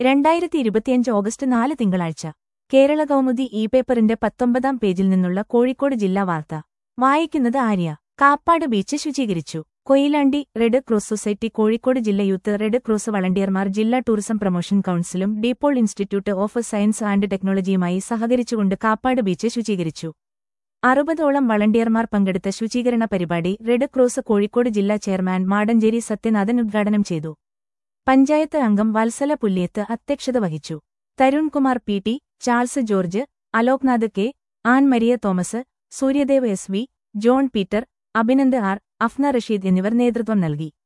രണ്ടായിരത്തി ഇരുപത്തിയഞ്ച് ഓഗസ്റ്റ് നാല് തിങ്കളാഴ്ച കേരള കൗമുദി ഇ പേപ്പറിന്റെ പത്തൊമ്പതാം പേജിൽ നിന്നുള്ള കോഴിക്കോട് ജില്ലാ വാർത്ത വായിക്കുന്നത് ആര്യ കാപ്പാട് ബീച്ച് ശുചീകരിച്ചു Koyilandy red cross society Kozhikode ജില്ല യൂത്ത് റെഡ് ക്രോസ് വളണ്ടിയർമാർ ജില്ലാ ടൂറിസം പ്രൊമോഷൻ കൌൺസിലും DePaul institute of science and ടെക്നോളജിയുമായി സഹകരിച്ചുകൊണ്ട് കാപ്പാട് ബീച്ച് ശുചീകരിച്ചു അറുപതോളം വളണ്ടിയർമാർ പങ്കെടുത്ത ശുചീകരണ പരിപാടി റെഡ് ക്രോസ് കോഴിക്കോട് ജില്ലാ ചെയർമാൻ മാടഞ്ചേരി സത്യനാഥൻ ഉദ്ഘാടനം ചെയ്തു പഞ്ചായത്ത് അംഗം വത്സല പുല്ലിയത്ത് അധ്യക്ഷത വഹിച്ചു Tarunkumar P T Charles George Aloknath K Ann Maria Thomas Suryadev S V John Peter Abhinand R Afna Rasheed എന്നിവർ നേതൃത്വം നൽകി